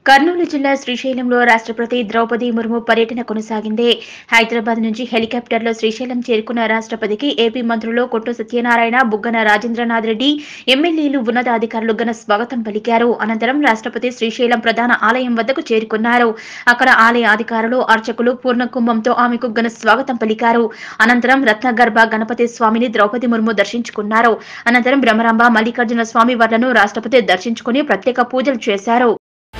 కర్నూలు జిల్లా శ్రీశైలంలో రాష్ట్రపతి ద్రౌపది ముర్ము పర్యటన కొనసాగింది హైదరాబాద్ నుంచి హెలికాప్టర్లో శ్రీశైలం చేరుకున్న రాష్ట్రపతికి ఏపీ మంత్రులు కొట్టు సత్యనారాయణ బుగ్గన రాజేంద్రనాథ్ రెడ్డి ఎమ్మెల్యేలు ఉన్నతాధికారులు ఘన స్వాగతం పలికారు అనంతరం రాష్ట్రపతి శ్రీశైలం ప్రధాన ఆలయం వద్దకు చేరుకున్నారు అక్కడ ఆలయ అధికారులు అర్చకులు పూర్ణ కుంభంతో ఆమెకు ఘన స్వాగతం పలికారు అనంతరం రత్నగర్భ గణపతి స్వామిని ద్రౌపది ముర్ము దర్శించుకున్నారు అనంతరం భ్రమరాంబ మల్లికార్జున స్వామి వార్లను రాష్ట్రపతి దర్శించుకుని ప్రత్యేక పూజలు చేశారు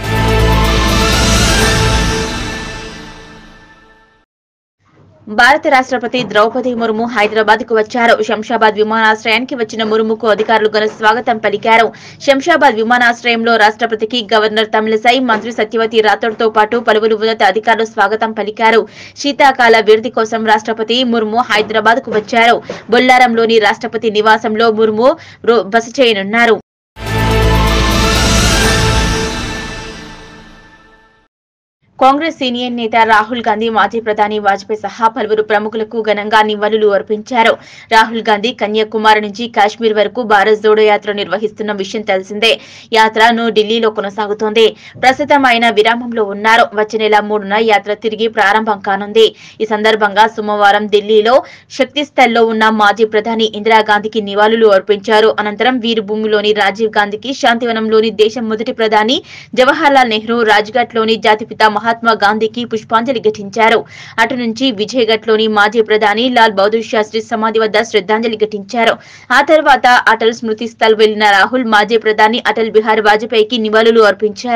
భారత రాష్ట్రపతి ద్రౌపది ముర్ము హైదరాబాద్ కు వచ్చారు శంషాబాద్ విమానాశ్రయానికి వచ్చిన ముర్ముకు అధికారులు ఘన స్వాగతం పలికారు శంషాబాద్ విమానాశ్రయంలో రాష్ట్రపతికి గవర్నర్ తమిళసై మంత్రి సత్యవతి రాథోడ్ తో పాటు పలువురు ఉన్నత అధికారులు స్వాగతం పలికారు శీతాకాల విడిది కోసం రాష్ట్రపతి ముర్ము హైదరాబాద్ కు వచ్చారు బొల్లారంలోని రాష్ట్రపతి నివాసంలో ముర్ము రో- బస చేయనున్నారు కాంగ్రెస్ సీనియర్ నేత రాహుల్ గాంధీ మాజీ ప్రధాని వాజ్పేయి సహా పలువురు ప్రముఖులకు ఘనంగా నివాళులు అర్పించారు రాహుల్ గాంధీ కన్యాకుమారి నుంచి కాశ్మీర్ వరకు భారత్ జోడో యాత్ర నిర్వహిస్తున్న విషయం తెలిసిందే యాత్రను ఢిల్లీలో కొనసాగుతోంది ప్రస్తుతం ఆయన విరామంలో ఉన్నారు వచ్చే నెల మూడున యాత్ర తిరిగి ప్రారంభం కానుంది ఈ సందర్భంగా సోమవారం ఢిల్లీలో శక్తిస్థల్లో ఉన్న మాజీ ప్రధాని ఇందిరాగాంధీకి నివాళులు అర్పించారు అనంతరం వీరుభూమిలోని రాజీవ్ గాంధీకి శాంతివనంలోని దేశం మొదటి ప్రధాని జవహర్లాల్ నెహ్రూ రాజ్ఘాట్లోని జాతిపిత మహాత్మా గాంధీకి పుష్పాంజలి ఘటించారు అటు నుంచి విజయఘట్లోని మాజీ ప్రధాని లాల్ బహదూర్ శాస్త్రి సమాధి వద్ద శ్రద్ధాంజలి ఘటించారు ఆ తర్వాత అటల్ స్మృతి స్థల్ వెళ్లిన రాహుల్ మాజీ ప్రధాని అటల్ బిహారీ వాజ్పేయికి నివాళులు అర్పించారు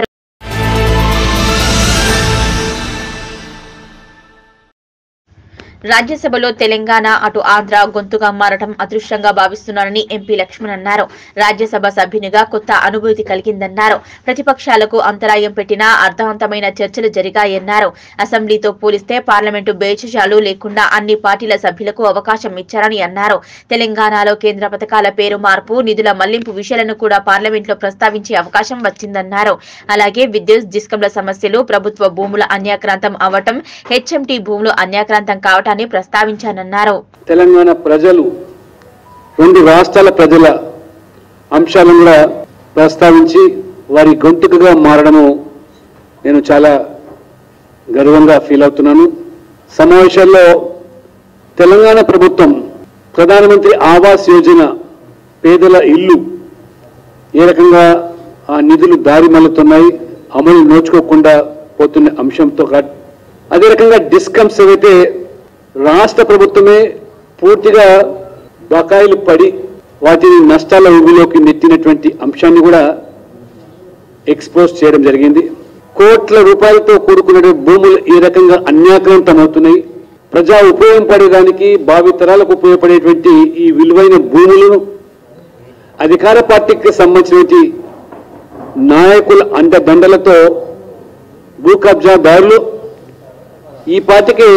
రాజ్యసభలో తెలంగాణ అటు ఆంధ్ర గొంతుగా మారటం అదృష్టంగా భావిస్తున్నారని ఎంపీ లక్ష్మణ్ అన్నారు రాజ్యసభ సభ్యునిగా కొత్త అనుభూతి కలిగిందన్నారు ప్రతిపక్షాలకు అంతరాయం పెట్టినా అర్థవంతమైన చర్చలు జరిగాయన్నారు అసెంబ్లీతో పోలిస్తే పార్లమెంటు బేచజాలు లేకుండా అన్ని పార్టీల సభ్యులకు అవకాశం ఇచ్చారని అన్నారు తెలంగాణలో కేంద్ర పథకాల పేరు మార్పు నిధుల మళ్లింపు విషయాలను కూడా పార్లమెంట్లో ప్రస్తావించే అవకాశం వచ్చిందన్నారు అలాగే విద్యుత్ డిస్కంల సమస్యలు ప్రభుత్వ భూముల అన్యాక్రాంతం అవటం హెచ్ఎంటీ భూములు అన్యాక్రాంతం కావటాన్ని ప్రస్తావించానన్నారు తెలంగాణ ప్రజలు రెండు రాష్ట్రాల ప్రజల అంశాలను కూడా ప్రస్తావించి వారి గొంతుకగా మారడము నేను చాలా గర్వంగా ఫీల్ అవుతున్నాను సమావేశాల్లో తెలంగాణ ప్రభుత్వం ప్రధానమంత్రి ఆవాస్ యోజన పేదల ఇల్లు ఏ రకంగా ఆ నిధులు దారి మళ్ళుతున్నాయి అమలు నోచుకోకుండా పోతున్న అంశంతో కా- అదే రకంగా డిస్కమ్స్ ఏవైతే రాష్ట్ర ప్రభుత్వమే పూర్తిగా బకాయిలు పడి వాటిని నష్టాల ఊబిలోకి నెట్టినటువంటి అంశాన్ని కూడా ఎక్స్పోజ్ చేయడం జరిగింది కోట్ల రూపాయలతో కూడుకున్న భూములు ఈ రకంగా అన్యాక్రాంతం అవుతున్నాయి ప్రజా ఉపయోగం పడేదానికి భావితరాలకు ఉపయోగపడేటువంటి ఈ విలువైన భూములను అధికార పార్టీకి సంబంధించినటువంటి నాయకుల అండదండలతో భూ కబ్జాదారులు ఈ పార్టీకి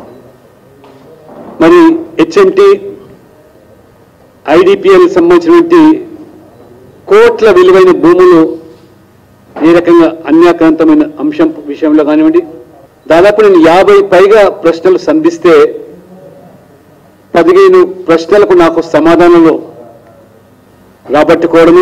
మరి హెచ్ఎంటి ఐడిపిఎల్ సంబంధించినటువంటి కోట్ల విలువైన భూములు ఏ రకంగా అన్యాక్రాంతమైన అంశం విషయంలో కానివ్వండి దాదాపు నేను యాభై పైగా ప్రశ్నలు సంధిస్తే పదిహేను ప్రశ్నలకు నాకు సమాధానాలు రాబట్టుకోవడము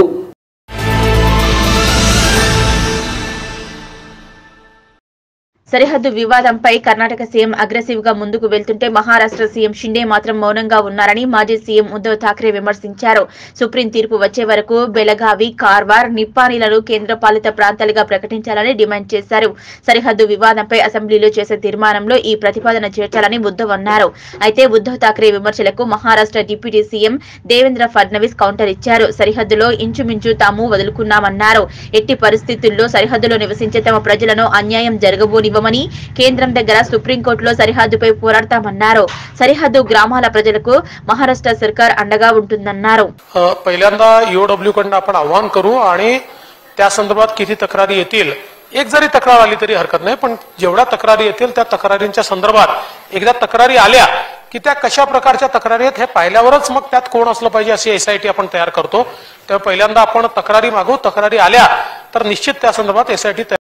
సరిహద్దు వివాదంపై కర్ణాటక సీఎం అగ్రెసివ్ గా ముందుకు వెళ్తుంటే మహారాష్ట్ర సీఎం షిండే మాత్రం మౌనంగా ఉన్నారని మాజీ సీఎం ఉద్దవ్ ఠాక్రే విమర్శించారు సుప్రీం తీర్పు వచ్చే వరకు బెలగావి కార్వార్ నిప్పానీలను కేంద్రపాలిత ప్రాంతాలుగా ప్రకటించాలని డిమాండ్ చేశారు సరిహద్దు వివాదంపై అసెంబ్లీలో చేసే తీర్మానంలో ఈ ప్రతిపాదన చేర్చాలని ఉద్దవ్ అన్నారు అయితే ఉద్దవ్ ఠాక్రే విమర్శలకు Maharashtra deputy CM Devendra Fadnavis counter ఇచ్చారు సరిహద్దులో ఇంచుమించు తాము వదులుకున్నామన్నారు ఎట్టి పరిస్థితుల్లో సరిహద్దులో నివసించే తమ ప్రజలను అన్యాయం జరగబోనివ్వమని కేంద్రం దగ్గర సుప్రీంకోర్టులో సరిహద్దుపై పోరాడతామన్నారు సరిహద్దు గ్రామాల ప్రజలకు మహారాష్ట్ర సర్కార్ అండగా ఉంటుందన్నారు अ, पहिल्यांदा ईओडब्ल्यू कडनं आपण आव्हान करू आणि त्या संदर्भात किती तक्रारी येतील एक जरी तक्रार आली तरी हरकत नाही पण जेवढ्या तक्रारी येतील त्या तक्रारींच्या संदर्भात एकदा तक्रारी आल्या की त्या कशा प्रकारच्या तक्रारी आहेत हे पाहिल्यावरच मग त्यात कोण असलं पाहिजे अशी एसआयटी आपण तयार करतो तेव्हा पहिल्यांदा आपण तक्रारी मागू तक्रारी आल्या तर निश्चित त्या संदर्भात एसआयटी तयार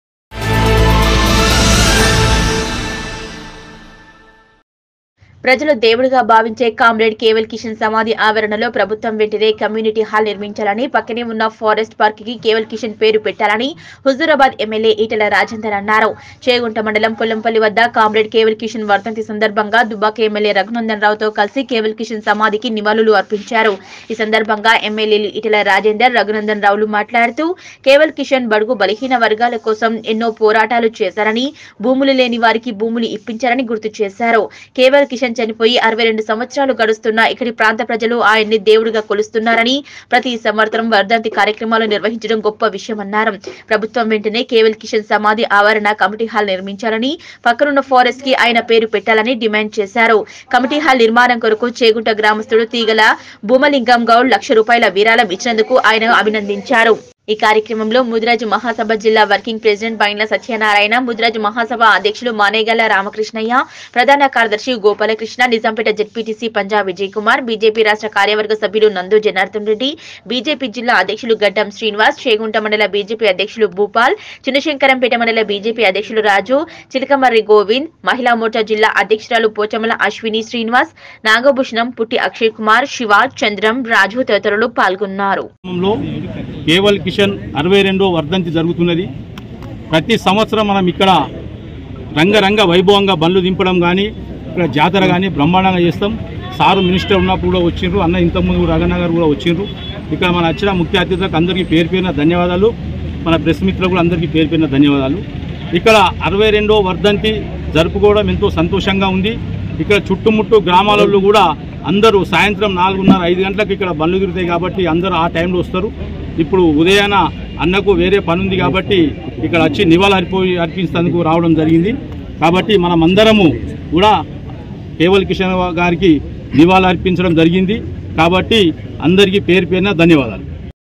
ప్రజలు దేవుడిగా భావించే కామ్రేడ్ కేవల్ కిషన్ సమాధి ఆవరణలో ప్రభుత్వం వెంటనే కమ్యూనిటీ హాల్ నిర్మించాలని పక్కనే ఉన్న ఫారెస్ట్ పార్క్ కి కేవల్ కిషన్ పేరు పెట్టాలని హుజూరాబాద్ ఎమ్మెల్యే ఈటెల రాజేందర్ అన్నారు చేగుంట మండలం పొల్లంపల్లి వద్ద కామ్రేడ్ కేవల్ కిషన్ వర్ధంతి సందర్భంగా దుబ్బాక ఎమ్మెల్యే రఘునందన్ రావుతో కలిసి కేవల్ కిషన్ సమాధికి నివాళులు అర్పించారు ఈ సందర్భంగా ఎమ్మెల్యేలు ఈటెల రాజేందర్ రఘునందన్ రావులు మాట్లాడుతూ కేవల్ కిషన్ బడుగు బలహీన వర్గాల కోసం ఎన్నో పోరాటాలు చేశారని భూములు లేని వారికి భూములు ఇప్పించారని గుర్తు చేశారు కేవల్ కిషన్ చనిపోయి అరవై రెండు సంవత్సరాలు గడుస్తున్నా ఇక్కడి ప్రాంత ప్రజలు ఆయన్ని దేవుడిగా కొలుస్తున్నారని ప్రతి సంవత్సరం వర్ధంతి కార్యక్రమాలు నిర్వహించడం గొప్ప విషయమన్నారు ప్రభుత్వం వెంటనే కేవల్ కిషన్ సమాధి ఆవరణ కమిటీ హాల్ నిర్మించాలని పక్కనున్న ఫారెస్ట్ కి ఆయన పేరు పెట్టాలని డిమాండ్ చేశారు కమిటీ హాల్ నిర్మాణం కొరకు చేగుంట గ్రామస్తుడు తీగల భూమలింగం గౌడ్ లక్ష రూపాయల విరాళం ఇచ్చినందుకు ఆయన అభినందించారు ఈ కార్యక్రమంలో ముదిరాజు మహాసభ జిల్లా వర్కింగ్ ప్రెసిడెంట్ బైండ్ల సత్యనారాయణ ముదిరాజు మహాసభ అధ్యక్షులు మానేగల్ల రామకృష్ణయ్య ప్రధాన కార్యదర్శి గోపాలకృష్ణ నిజాంపేట జెడ్పీటీసీ పంజాబ్ విజయ్ కుమార్ బీజేపీ రాష్ట్ర కార్యవర్గ సభ్యులు నందు జనార్దన్ రెడ్డి బీజేపీ జిల్లా అధ్యక్షులు గడ్డం శ్రీనివాస్ చేగుంట మండల బీజేపీ అధ్యక్షులు భూపాల్ చిన్నశంకరంపేట మండల బీజేపీ అధ్యక్షులు రాజు చిలకమర్రి గోవింద్ మహిళా మోర్చా జిల్లా అధ్యక్షురాలు పోచమల అశ్విని శ్రీనివాస్ నాగభూషణం పుట్టి అక్షయ్ కుమార్ శివ చంద్రం రాజు తదితరులు పాల్గొన్నారు లో కేవల్ కిషన్ అరవై రెండో వర్ధంతి జరుగుతున్నది ప్రతి సంవత్సరం మనం ఇక్కడ రంగరంగ వైభవంగా బండ్లు దింపడం కానీ ఇక్కడ జాతర కానీ బ్రహ్మాండంగా చేస్తాం సారు మినిస్టర్ ఉన్నప్పుడు కూడా వచ్చిండ్రు అన్న ఇంతకుముందు రగనగర్ కూడా వచ్చిండ్రు ఇక్కడ మన వచ్చిన ముఖ్య అతిథులకు అందరికీ పేరు పేరున ధన్యవాదాలు మన ప్రెస్ మిత్రులకు కూడా అందరికీ పేరు పేరున ధన్యవాదాలు ఇక్కడ అరవై రెండో వర్ధంతి జరుపుకోవడం ఎంతో సంతోషంగా ఉంది ఇక్కడ చుట్టుముట్టు గ్రామాలలో కూడా అందరూ సాయంత్రం నాలుగున్నర ఐదు గంటలకు ఇక్కడ బండ్లు తిరుగుతాయి కాబట్టి అందరూ ఆ టైంలో వస్తారు ఇప్పుడు ఉదయాన అన్నకు వేరే పని ఉంది కాబట్టి ఇక్కడ వచ్చి నివాళులు అర్పి అర్పించేందుకు రావడం జరిగింది కాబట్టి మనం అందరము కూడా కేవల్ కిషన్ గారికి నివాళులు అర్పించడం జరిగింది కాబట్టి అందరికీ పేరు పేరున ధన్యవాదాలు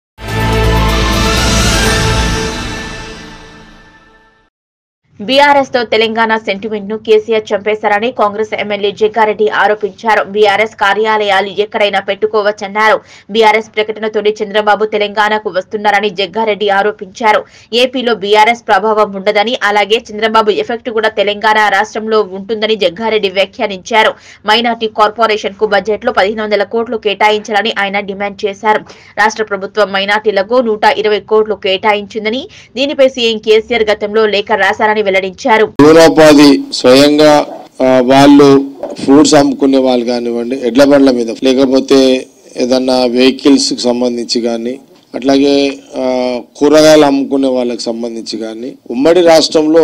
బీఆర్ఎస్ తో తెలంగాణ సెంటిమెంట్ ను కేసీఆర్ చంపేశారని కాంగ్రెస్ ఎమ్మెల్యే జగ్గారెడ్డి ఆరోపించారు బీఆర్ఎస్ కార్యాలయాలు ఎక్కడైనా పెట్టుకోవచ్చన్నారు బీఆర్ఎస్ ప్రకటనతోనే చంద్రబాబు తెలంగాణకు వస్తున్నారని జగ్గారెడ్డి ఆరోపించారు ఏపీలో బీఆర్ఎస్ ప్రభావం ఉండదని అలాగే చంద్రబాబు ఎఫెక్ట్ కూడా తెలంగాణ రాష్ట్రంలో ఉంటుందని జగ్గారెడ్డి వ్యాఖ్యానించారు మైనార్టీ కార్పొరేషన్ కు బడ్జెట్ లో పదిహేను వందల కోట్లు కేటాయించాలని ఆయన డిమాండ్ చేశారు రాష్ట్ర ప్రభుత్వం మైనార్టీలకు నూట ఇరవై కోట్లు కేటాయించిందని దీనిపై సీఎం కేసీఆర్ గతంలో లేఖ రాశారని వెల్లడించారు జీవనోపాధి స్వయంగా ఆ, వాళ్ళు ఫ్రూట్స్ అమ్ముకునే వాళ్ళు కానివ్వండి ఎడ్ల బండ్ల మీద లేకపోతే ఏదన్నా వెహికల్స్ కి సంబంధించి కానీ అట్లాగే ఆ, కూరగాయలు అమ్ముకునే వాళ్ళకి సంబంధించి కానీ ఉమ్మడి రాష్ట్రంలో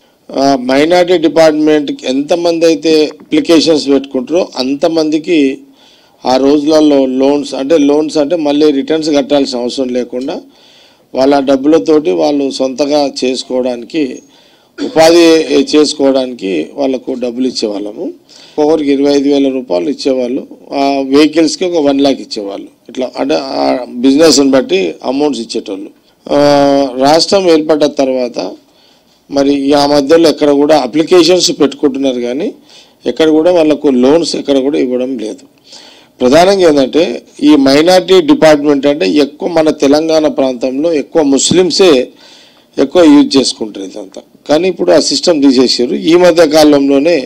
మైనార్టీ డిపార్ట్మెంట్కి ఎంతమంది అయితే అప్లికేషన్స్ పెట్టుకుంటారో అంతమందికి ఆ రోజులలో లోన్స్ అంటే లోన్స్ అంటే మళ్ళీ రిటర్న్స్ కట్టాల్సిన అవసరం లేకుండా వాళ్ళ డబ్బులతోటి వాళ్ళు సొంతగా చేసుకోవడానికి ఉపాధి చేసుకోవడానికి వాళ్ళకు డబ్బులు ఇచ్చేవాళ్ళము ఒక్కొక్కరికి ఇరవై ఐదు వేల రూపాయలు ఇచ్చేవాళ్ళు ఆ వెహికల్స్కి ఒక వన్ ల్యాక్ ఇచ్చేవాళ్ళు ఇట్లా అంటే ఆ బిజినెస్ని బట్టి అమౌంట్స్ ఇచ్చేటోళ్ళు ఆ, రాష్ట్రం ఏర్పడ్డ తర్వాత మరి ఈ ఆ మధ్యలో ఎక్కడ కూడా అప్లికేషన్స్ పెట్టుకుంటున్నారు కానీ ఎక్కడ కూడా వాళ్ళకు లోన్స్ ఎక్కడ కూడా ఇవ్వడం లేదు ప్రధానంగా ఏంటంటే ఈ మైనార్టీ డిపార్ట్మెంట్ అంటే ఎక్కువ మన తెలంగాణ ప్రాంతంలో ఎక్కువ ముస్లిమ్సే ఎక్కువ యూజ్ చేసుకుంటారు ఇదంతా కానీ ఇప్పుడు ఆ సిస్టమ్ తీసేసారు ఈ మధ్య కాలంలోనే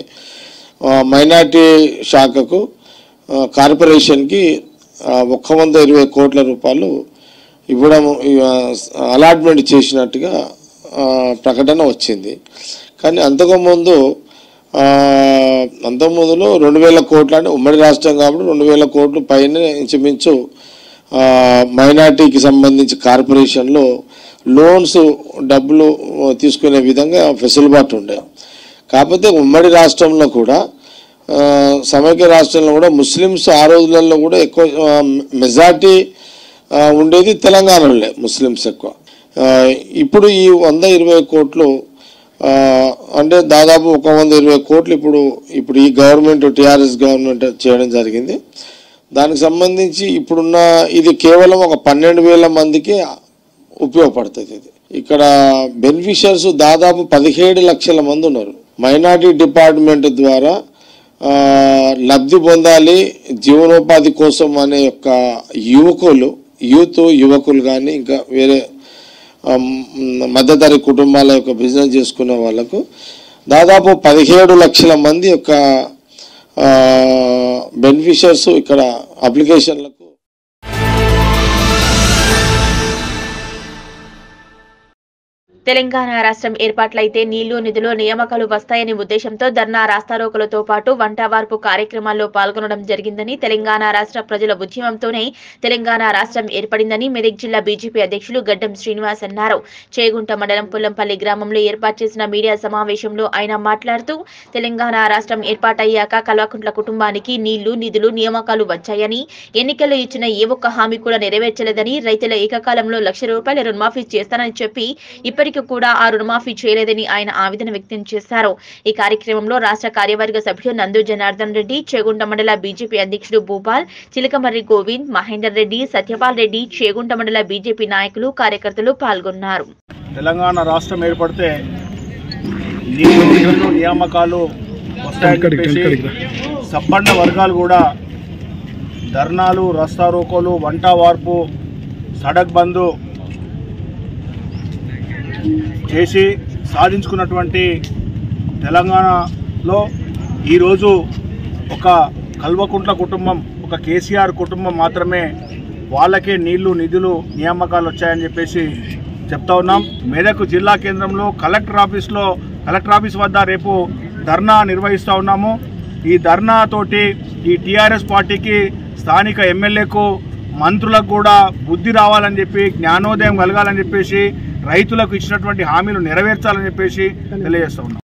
ఆ, మైనార్టీ శాఖకు ఆ, కార్పొరేషన్కి ఆ, ఒక్క వంద ఇరవై కోట్ల రూపాయలు ఇవ్వడం ఆ, అలాట్మెంట్ చేసినట్టుగా ఆ, ప్రకటన వచ్చింది కానీ అంతకుముందు ఆ, అంతకుముందులో రెండు వేల కోట్లు అంటే ఉమ్మడి రాష్ట్రం కాబట్టి రెండు వేల కోట్లు పైన ఇంచుమించు ఆ, మైనార్టీకి సంబంధించి కార్పొరేషన్లో లోన్స్ డబ్బులు తీసుకునే విధంగా వెసులుబాటు ఉండే కాకపోతే ఉమ్మడి రాష్ట్రంలో కూడా ఆ, సమైక్య రాష్ట్రంలో కూడా ముస్లిమ్స్ ఆ రోజులలో కూడా ఎక్కువ మెజార్టీ ఉండేది తెలంగాణలో ముస్లిమ్స్ ఎక్కువ ఆ, ఇప్పుడు ఈ వంద ఇరవై కోట్లు ఆ, అంటే దాదాపు ఒక వంద ఇరవై కోట్లు ఇప్పుడు ఇప్పుడు ఈ గవర్నమెంట్ టీఆర్ఎస్ గవర్నమెంట్ చేయడం జరిగింది దానికి సంబంధించి ఇప్పుడున్న ఇది కేవలం ఒక పన్నెండు వేల మందికి ఉపయోగపడుతుంది ఇది ఇక్కడ బెనిఫిషియర్స్ దాదాపు పదిహేడు లక్షల మంది ఉన్నారు మైనార్టీ డిపార్ట్మెంట్ ద్వారా ఆ, లబ్ధి పొందాలి జీవనోపాధి కోసం అనే యొక్క యువకులు యూత్ యువకులు కానీ ఇంకా వేరే ఆ, మ్, మధ్యతరగతి కుటుంబాల యొక్క బిజినెస్ చేసుకునే వాళ్ళకు దాదాపు పదిహేడు లక్షల మంది యొక్క బెనిఫిషియర్స్ ఇక్కడ అప్లికేషన్లకు తెలంగాణ రాష్ట్రం ఏర్పాట్లయితే నీళ్లు నిధులు నియామకాలు వస్తాయనే ఉద్దేశంతో ధర్నా రాస్తారోకలతో పాటు వంట వార్పు కార్యక్రమాల్లో పాల్గొనడం జరిగిందని తెలంగాణ రాష్ట్ర ప్రజల ఉద్యమంతోనే తెలంగాణ రాష్ట్రం ఏర్పడిందని మెదక్ జిల్లా బీజేపీ అధ్యక్షులు గడ్డం శ్రీనివాస్ అన్నారు చేగుంట మండలం పుల్లంపల్లి గ్రామంలో ఏర్పాటు చేసిన మీడియా సమావేశంలో ఆయన మాట్లాడుతూ తెలంగాణ రాష్ట్రం ఏర్పాటయ్యాక కల్వకుంట్ల కుటుంబానికి నీళ్లు నిధులు నియామకాలు వచ్చాయని ఎన్నికల్లో ఇచ్చిన ఏ ఒక్క హామీ కూడా నెరవేర్చలేదని రైతుల ఏకకాలంలో లక్ష రూపాయల రుణమాఫీ చేస్తానని చెప్పి ఇప్పటికీ కూడా ఆ రుణమాఫీ చేయలేదని ఆయన ఆవేదన వ్యక్తం చేశారు ఈ కార్యక్రమంలో రాష్ట్ర కార్యవర్గ సభ్యులు నందు జనార్దన్ రెడ్డి చేగుంట మండల బీజేపీ అధ్యక్షుడు భూపాల్ చిలకమర్రి గోవింద్ మహేందర్ రెడ్డి సత్యపాల్ రెడ్డి చేగుంట మండల బీజేపీ నాయకులు కార్యకర్తలు పాల్గొన్నారు తెలంగాణ రాష్ట్రం ఏర్పడితే నీళ్లు నిధులు నియామకాలు వస్తాయని చెప్పేసి సబ్బండ వర్గాలు కూడా ధర్నాలు రస్తారోకోలు వంట వార్పు సడక్ బంధు చేసి సాధించుకున్నటువంటి తెలంగాణలో ఈరోజు ఒక కల్వకుంట్ల కుటుంబం ఒక కేసీఆర్ కుటుంబం మాత్రమే వాళ్ళకే నీళ్లు నిధులు నియామకాలు వచ్చాయని చెప్పేసి చెప్తా ఉన్నాం మెదక్ జిల్లా కేంద్రంలో కలెక్టర్ ఆఫీస్లో కలెక్టర్ ఆఫీస్ వద్ద రేపు ధర్నా నిర్వహిస్తూ ఉన్నాము ఈ ధర్నా తోటి ఈ టీఆర్ఎస్ పార్టీకి స్థానిక ఎమ్మెల్యేకు మంత్రులకు కూడా బుద్ధి రావాలని చెప్పి జ్ఞానోదయం కలగాలని చెప్పేసి రైతులకు ఇచ్చినటువంటి హామీలు నెరవేర్చాలని చెప్పేసి తెలియజేస్తా ఉన్నాం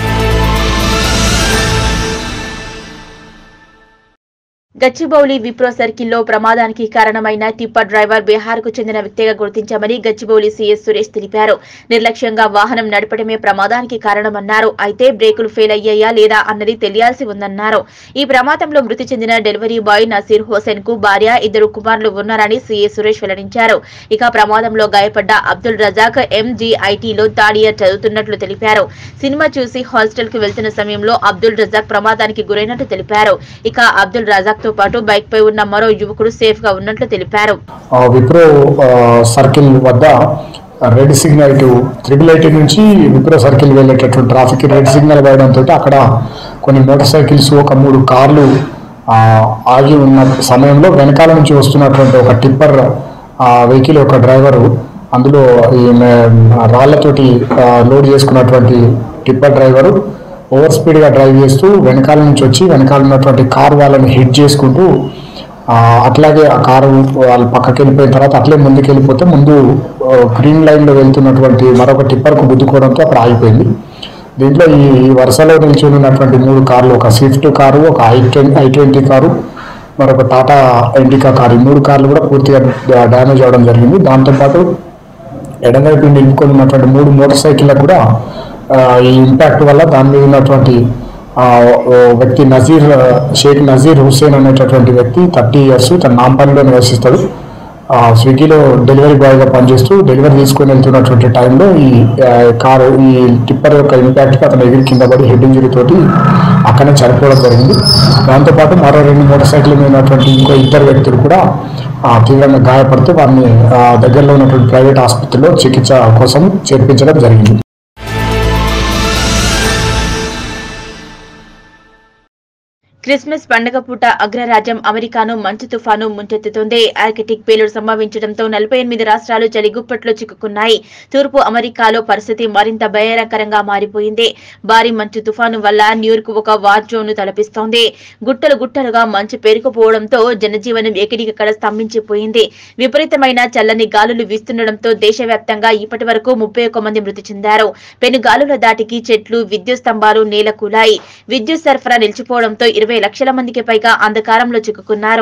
గచ్చిబౌలి విప్రో సర్కిల్లో ప్రమాదానికి కారణమైన టిప్పర్ డ్రైవర్ బీహార్కు చెందిన వ్యక్తిగా గుర్తించామని గచ్చిబౌలి సీఎస్ సురేష్ తెలిపారు నిర్లక్ష్యంగా వాహనం నడపడమే ప్రమాదానికి కారణమన్నారు అయితే బ్రేకులు ఫెయిల్ అయ్యాయా లేదా అన్నది తెలియాల్సి ఉందన్నారు ఈ ప్రమాదంలో మృతి చెందిన డెలివరీ బాయ్ నసీర్ హుసేన్ కు భార్య ఇద్దరు కుమారులు ఉన్నారని సీఎస్ సురేష్ వెల్లడించారు ఇక ప్రమాదంలో గాయపడ్డ అబ్దుల్ రజాక్ ఎంజీఐటీలో థర్డ్ ఇయర్ చదువుతున్నట్లు తెలిపారు సినిమా చూసి హాస్టల్ కు వెళ్తున్న సమయంలో అబ్దుల్ రజాక్ ప్రమాదానికి గురైనట్టు తెలిపారు ఇక అబ్దుల్ రజాక్ తో పాటు బైక్ పై ఉన్న మరో యువకుడు సేఫ్ గా ఉన్నట్లు తెలిపారు ఆ విప్రో ఆ, సర్కిల్ వద్ద red signal to triple IT నుంచి విప్రో సర్కిల్ వెళ్ళేటటువంటి ట్రాఫిక్ రెడ్ సిగ్నల్ వేయడంతో అక్కడ కొన్ని మోటార్ సైకిల్స్ ఒక మూడు కార్లు ఆ, ఆగి ఉన్న సమయంలో వెనకాల నుంచి వస్తున్నటువంటి ఒక టిప్పర్ వెహికల్ ఒక డ్రైవరు అందులో ఈ మే- రాళ్లతోటి ఆ, లోడ్ చేసుకున్నటువంటి టిప్పర్ డ్రైవరు ఓవర్ స్పీడ్గా డ్రైవ్ చేస్తూ వెనకాల నుంచి వచ్చి వెనకాల ఉన్నటువంటి కార్ వాళ్ళని హిట్ చేసుకుంటూ ఆ, అట్లాగే ఆ కారు వాళ్ళు పక్కకి వెళ్ళిపోయిన తర్వాత అట్లే ముందుకు వెళ్ళిపోతే ముందు ఆ, గ్రీన్ లైన్లో వెళ్తున్నటువంటి మరొక టిప్పర్కు గుద్దుకోవడంతో అక్కడ ఆగిపోయింది దీంట్లో ఈ ఈ వరుసలో నిల్చొని ఉన్నటువంటి మూడు కార్లు ఒక స్విఫ్ట్ కారు ఒక I twenty I twenty car మరొక టాటా ఇండికా కారు ఈ మూడు కార్లు కూడా పూర్తిగా డా- డ్యామేజ్ అవ్వడం జరిగింది దాంతోపాటు ఎడమవైపు నిలుపుకొని ఉన్నటువంటి మూడు మోటార్ సైకిళ్ళకు కూడా ఆ, ఈ ఇంపాక్ట్ వల్ల దాని మీద ఉన్నటువంటి ఆ, ఓ వ్యక్తి నజీర్ షేక్ నజీర్ హుస్సేన్ అనేటటువంటి వ్యక్తి థర్టీ ఇయర్స్ తన నాంపల్లిలో నివసిస్తాడు ఆ, స్విగ్గీలో డెలివరీ బాయ్గా పనిచేస్తూ డెలివరీ తీసుకొని వెళ్తున్నటువంటి టైంలో ఈ ఆ, కారు ఈ టిప్పర్ యొక్క ఇంపాక్ట్కి అతను ఎగిరి కింద పడి హెడ్ ఇంజరీ తోటి అక్కడే చనిపోవడం జరిగింది దాంతోపాటు మరో రెండు మోటార్ సైకిల్ మీద ఉన్నటువంటి ఇంకో ఇద్దరు వ్యక్తులు కూడా ఆ, తీవ్రంగా గాయపడితే వారిని ఆ, దగ్గరలో ఉన్నటువంటి ప్రైవేట్ ఆసుపత్రిలో చికిత్స కోసం చేర్పించడం జరిగింది క్రిస్మస్ పండుగ పూట అగ్రరాజ్యం అమెరికాను మంచు తుఫాను ముంచెత్తుతోంది ఆర్కిటిక్ పేలుడు సంభవించడంతో నలభై ఎనిమిది రాష్ట్రాలు చలిగుప్పట్లో చిక్కుకున్నాయి తూర్పు అమెరికాలో పరిస్థితి మరింత భయంకరంగా మారిపోయింది భారీ మంచు తుఫాను వల్ల న్యూయార్క్ ఒక వార్ జోన్ ను తలపిస్తోంది గుట్టలు గుట్టలుగా మంచు పేరుకుపోవడంతో జనజీవనం ఎక్కడికక్కడ స్తంభించిపోయింది విపరీతమైన చల్లని గాలులు వీస్తుండటంతో దేశవ్యాప్తంగా ఇప్పటి వరకు ముప్పై ఒక్క మంది మృతి చెందారు పెను గాలుల దాటికి చెట్లు విద్యుత్ స్తంభాలు నేలకూలాయి విద్యుత్ సరఫరా నిలిచిపోవడంతో ఇరవై లక్షల మందికి పైగా అంధకారంలో చిక్కుకున్నారు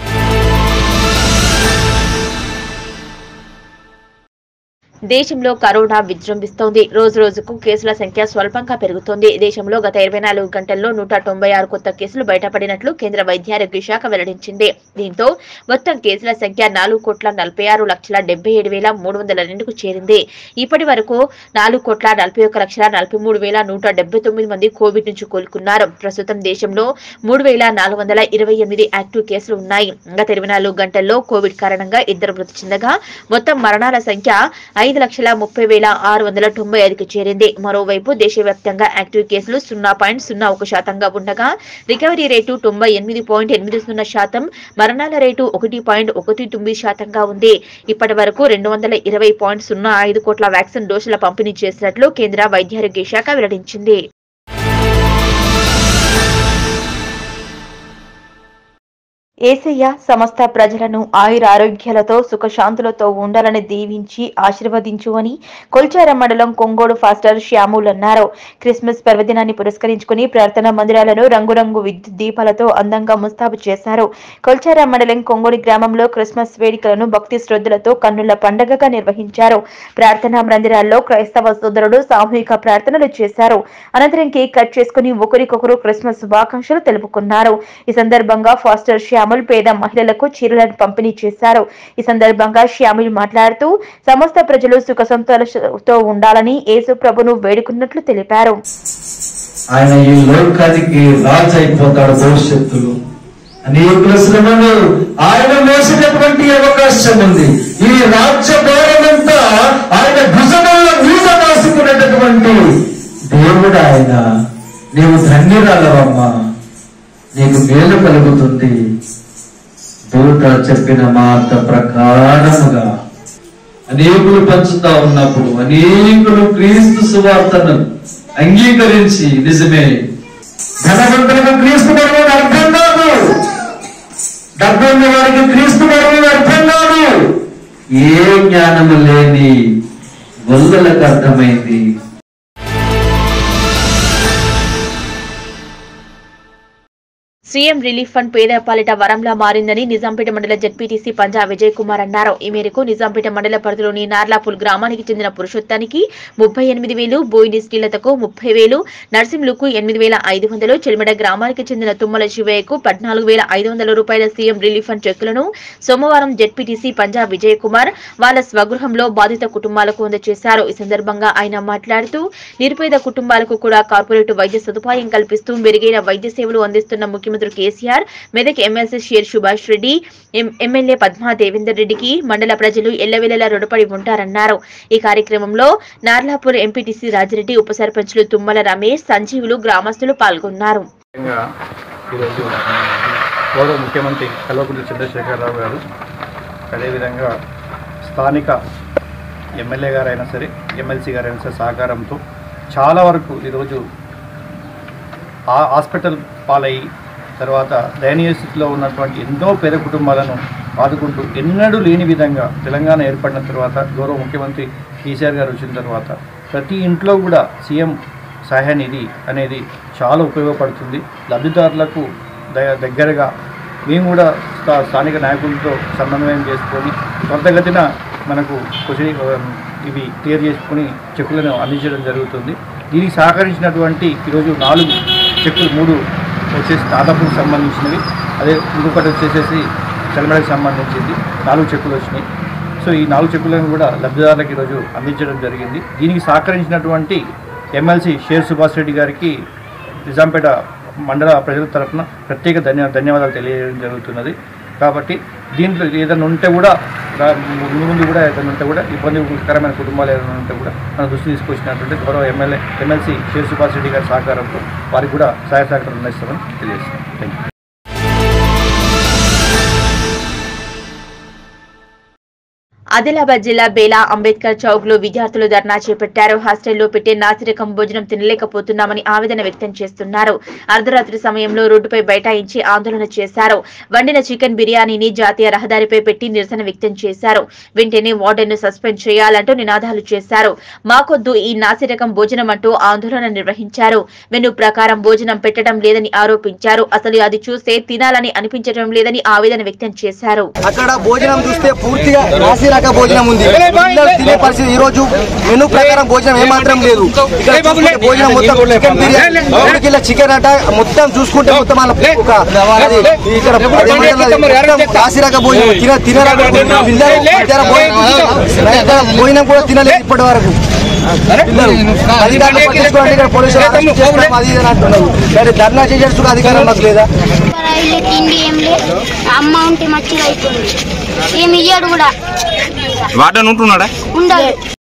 దేశంలో కరోనా విజృంభిస్తోంది రోజు రోజుకు కేసుల సంఖ్య స్వల్పంగా పెరుగుతోంది దేశంలో గత ఇరవై నాలుగు గంటల్లో నూట తొంభై ఆరు కొత్త కేసులు బయటపడినట్లు కేంద్ర వైద్యారోగ్య శాఖ వెల్లడించింది దీంతో మొత్తం కేసుల సంఖ్య నాలుగు కోట్ల నలభై ఆరు లక్షల డెబ్బై ఏడు వేల మూడు వందల రెండుకు చేరింది ఇప్పటి వరకు నాలుగు కోట్ల నలభై ఒక్క లక్షల నలభై మూడు వేల నూట డెబ్బై తొమ్మిది మంది కోవిడ్ నుంచి కోలుకున్నారు ప్రస్తుతం దేశంలో మూడు వేల నాలుగు వందల ఇరవై ఎనిమిది యాక్టివ్ కేసులు ఉన్నాయి గత ఇరవై నాలుగు గంటల్లో కోవిడ్ కారణంగా ఇద్దరు మృతి చెందగా మొత్తం మరణాల సంఖ్య ఐదు లక్షల ముప్పై వేల ఆరు వందల తొంభై ఐదుకి చేరింది మరోవైపు దేశవ్యాప్తంగా యాక్టివ్ కేసులు సున్నా పాయింట్ సున్నా ఒక శాతంగా ఉండగా రికవరీ రేటు తొంభై ఎనిమిది పాయింట్ ఎనిమిది సున్నా శాతం మరణాల రేటు ఒకటి పాయింట్ ఒకటి తొమ్మిది శాతంగా ఉంది ఇప్పటి వరకు రెండు వందల ఇరవై పాయింట్ సున్నా ఐదు కోట్ల వ్యాక్సిన్ డోసుల పంపిణీ చేసినట్లు కేంద్ర వైద్యారోగ్య శాఖ వెల్లడించింది ఏసయ్య సమస్త ప్రజలను ఆయుర ఆరోగ్యాలతో సుఖశాంతులతో ఉండాలని దీవించి ఆశీర్వదించు అని కొల్చార మండలం కొంగోడు ఫాస్టర్ శ్యాముల్ అన్నారు క్రిస్మస్ పర్వదినాన్ని పురస్కరించుకుని ప్రార్థనా మందిరాలను రంగురంగు విద్యుత్ దీపాలతో అందంగా ముస్తాబు చేశారు కొల్చార మండలం కొంగోడు గ్రామంలో క్రిస్మస్ వేడుకలను భక్తి శ్రద్ధలతో కన్నుల పండగగా నిర్వహించారు ప్రార్థనా మందిరాల్లో క్రైస్తవ సోదరుడు సామూహిక ప్రార్థనలు చేశారు అనంతరం కేక్ కట్ చేసుకుని ఒకరికొకరు క్రిస్మస్ శుభాకాంక్షలు తెలుపుకున్నారు ఈ సందర్భంగా ఫాస్టర్ శ్యాముల్ పేద మహిళలకు చీరలను పంపిణీ చేశారు ఈ సందర్భంగా శ్యాముల్ మాట్లాడుతూ సమస్త ప్రజలు సుఖ సంతోషంతో ఉండాలని యేసు ప్రభును వేడుకున్నట్లు తెలిపారు ఆయన ఈ లోకానికి రాజు అయిపోతాడు భవిష్యత్తులో అనేకుల శ్రమను ఆయన మోసినటువంటి అవకాశం ఉంది ఈ రాజ్య భారమంతా ఆయన భుజముల మీద రాసుకున్నటువంటి దేవుడు ఆయన నీవు ధన్యురాలవమ్మా నీకు మేలు కలుగుతుంది దూత చెప్పిన మాట ప్రకారముగా అనేకులు పంచుతా ఉన్నప్పుడు అనేకులు క్రీస్తు సువార్తను అంగీకరించి నిజమే ధనవంతులకు క్రీస్తు పడవని అర్థం కాదు డబ్బున్న వారికి క్రీస్తు పడవని అర్థం కాదు ఏ జ్ఞానము లేని గొల్లలకు అర్థమైంది సీఎం రిలీఫ్ ఫండ్ పేద పాలిట వరంలా మారిందని నిజాంపేట మండల జడ్పీటీసీ పంజా విజయ్ కుమార్ అన్నారు ఈ మేరకు నిజాంపేట మండల పరిధిలోని నార్లాపూల్ గ్రామానికి చెందిన పురుషోత్తానికి ముప్పై ఎనిమిది వేలు బోయిని శ్రీలతకు ముప్పై వేలు నర్సింహులకు ఎనిమిది వేల ఐదు వందలు చెలిమెడ గ్రామానికి చెందిన తుమ్మల శివయ్యకు పద్నాలుగు వేల ఐదు వందల రూపాయల సీఎం రిలీఫ్ ఫండ్ చెక్కులను సోమవారం జడ్పీటీసీ పంజా విజయ్ కుమార్ వాళ్ళ స్వగృహంలో బాధిత కుటుంబాలకు అందజేశారు ఈ సందర్భంగా ఆయన మాట్లాడుతూ నిరుపేద కుటుంబాలకు కూడా కార్పొరేట్ వైద్య సదుపాయం కల్పిస్తూ మెరుగైన వైద్య సేవలు అందిస్తున్న ముఖ్యమంత్రి కేసీఆర్ మెదక్ ఎమ్మెల్సీ షేర్ సుభాష్ రెడ్డి ఎం- ఎమ్మెల్యే పద్మా దేవేందర్ రెడ్డికి మండల ప్రజలు ఎల్లవెల్లలా రుణపడి ఉంటారన్నారు ఈ కార్యక్రమంలో నార్లాపూర్ ఎంపీటీసీ రాజిరెడ్డి ఉప సర్పంచులు తుమ్మల రమేష్ సంజీవులు గ్రామస్తులు పాల్గొన్నారు ముఖ్యంగా ఈరోజు గౌరవ ముఖ్యమంత్రి కల్వకుంట్ల చంద్రశేఖరరావు గారు అదేవిధంగా స్థానిక ఎమ్మెల్యే గారైనా సరే ఎమ్మెల్సీ గారైనా సరే సహకారంతో చాలా వరకు ఈరోజు ఆ హాస్పిటల్ పాలయ్యి తర్వాత దయనీయ స్థితిలో ఉన్నటువంటి ఎన్నో పేద కుటుంబాలను ఆదుకుంటూ ఎన్నడూ లేని విధంగా తెలంగాణ ఏర్పడిన తర్వాత గౌరవ ముఖ్యమంత్రి కేసీఆర్ గారు వచ్చిన తర్వాత ప్రతి ఇంట్లో కూడా సీఎం సహాయ నిధి అనేది చాలా ఉపయోగపడుతుంది లబ్ధిదారులకు ద- దగ్గరగా మేము కూడా స్థా- స్థానిక నాయకులతో సమన్వయం చేసుకొని త్వరితగతిన మనకు కొద్ది ఇవి క్లియర్ చేసుకుని చెక్కులను అందించడం జరుగుతుంది దీనికి సహకరించినటువంటి ఈరోజు నాలుగు చెక్కులు మూడు వచ్చేసి దాదాపుకు సంబంధించినవి అదే ఇంకొకటి వచ్చేసేసి చలమడకి సంబంధించింది నాలుగు చెక్కులు వచ్చినాయి సో ఈ నాలుగు చెక్కులను కూడా లబ్ధిదారులకు ఈరోజు అందించడం జరిగింది దీనికి సహకరించినటువంటి ఎమ్మెల్సీ షేర్ సుభాష్ రెడ్డి గారికి నిజాంపేట మండల ప్రజల తరఫున ప్రత్యేక ధన్య ధన్యవాదాలు తెలియజేయడం జరుగుతున్నది కాబట్టి దీంట్లో ఏదైనా ఉంటే కూడా రా- ముందు ముందు కూడా ఏదైనా ఉంటే కూడా ఇబ్బందికరమైన కుటుంబాలు ఏదైనా ఉంటే కూడా మన దృష్టి తీసుకొచ్చినటువంటి గౌరవ ఎమ్మెల్యే ఎమ్మెల్సీ షేర్ సుభాష్ రెడ్డి గారి సహకారంతో వారికి కూడా సహాయ సహకారం అందిస్తామని తెలియజేస్తున్నాం థ్యాంక్ యూ ఆదిలాబాద్ జిల్లా బేలా అంబేద్కర్ చౌక్ లో విద్యార్థులు ధర్నా చేపట్టారు హాస్టల్లో పెట్టే నాసిరకం భోజనం తినలేకపోతున్నామని ఆవేదన వ్యక్తం చేస్తున్నారు అర్ధరాత్రి సమయంలో రోడ్డుపై బైఠాయించి ఆందోళన చేశారు వండిన చికెన్ బిర్యానీని జాతీయ రహదారిపై పెట్టి నిరసన వ్యక్తం చేశారు వెంటనే వార్డెన్ ను సస్పెండ్ చేయాలంటూ నినాదాలు చేశారు మాకొద్దు ఈ నాసిరకం భోజనం అంటూ ఆందోళన నిర్వహించారు మెను ప్రకారం భోజనం పెట్టడం లేదని ఆరోపించారు అసలు అది చూస్తే తినాలని అనిపించడం లేదని ఆవేదన వ్యక్తం చేశారు అక్కడ భోజనం చూస్తే పూర్తిగా నాసిరక భోజనం ఉంది పిల్లలు తినే పరిస్థితి ఈ రోజు మెనూ ప్రకారం భోజనం ఏమాత్రం లేదు ఇక్కడ చూసుకుంటే భోజనం మొత్తం చికెన్ బిర్యానీ మూడు కిలో చికెన్ అట మొత్తం చూసుకుంటే మొత్తం వాళ్ళ ఒక అది ఇక్కడ అదేమంటారు, మొత్తం నాసిరక భోజనం తిన తినరా పిల్లలు మధ్యాహ్నం భోజనం సాయంత్రం భోజనం కూడా తినలేదు ఇప్పటి వరకు పిల్లలు అధికారులు పట్టించుకోండి ఇక్కడ పోలీసులు అరెస్ట్ చేస్తున్నాం అది ఇది అని అంటున్నారు మరి ధర్నా చేసేందుకు అధికారం మాకు లేదా రైలు తిండి ఏం లేదు అమ్మ ఉంటే మంచిగా అవుతుంది ఏమి ఇయ్యాడు కూడా వార్డెన్ ఉంటున్నాడా ఉండదు